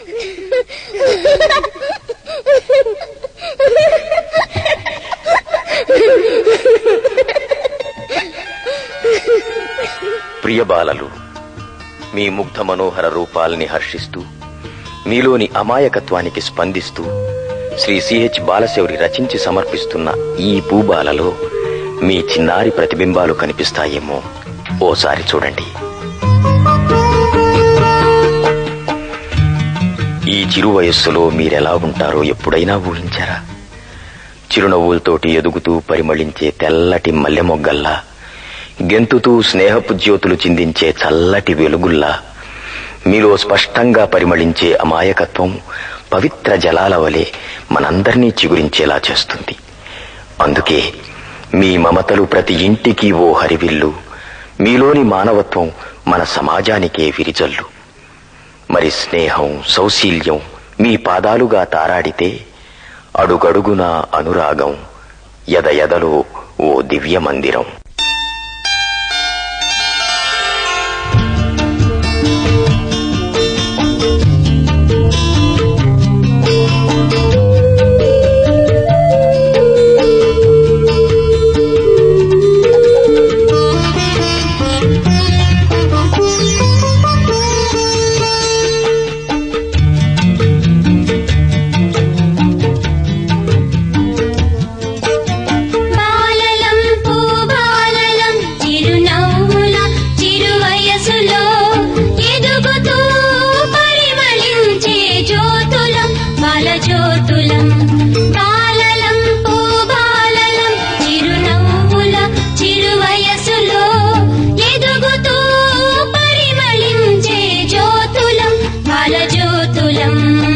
ప్రియ బాలలు మీ ముగ్ధ మనోహర రూపాల్ని హర్షిస్తూ మీలోని అమాయకత్వానికి స్పందిస్తూ శ్రీ సిహెచ్ బాలశౌరి రచించి సమర్పిస్తున్న ఈ పూబాలలో మీ చిన్నారి ప్రతిబింబాలు కనిపిస్తాయేమో ఓసారి చూడండి ఈ చిరు వయస్సులో మీరెలా ఉంటారో ఎప్పుడైనా ఊహించారా చిరునవ్వులతోటి ఎదుగుతూ పరిమళించే తెల్లటి మల్లె మొగ్గల్లా గెంతుతూ స్నేహపు జ్యోతులు చిందించే చల్లటి వెలుగుల్లా మీలో స్పష్టంగా పరిమళించే అమాయకత్వం పవిత్ర జలాల వలె మనందర్నీ చిగురించేలా చేస్తుంది అందుకే మీ మమతలు ప్రతి ఇంటికి ఓ హరివిల్లు మీలోని మానవత్వం మన సమాజానికే విరిజల్లు మరి స్నేహం సౌశీల్యం మీ పాదాలుగా తారాడితే అడుగడుగున అనురాగం ఎద ఎదలో ఓ దివ్య మందిరం బాలలం పూబాలలం చిరునవ్వుల చిరువయసులో ఎదుగుతూ పరిమళించే జ్యోతులం బాలజ్యోతులం బాలలం పూబాలలం చిరునవ్వుల చిరువయసులో ఎదుగుతూ పరిమళించే జ్యోతులం బాలజ్యోతులం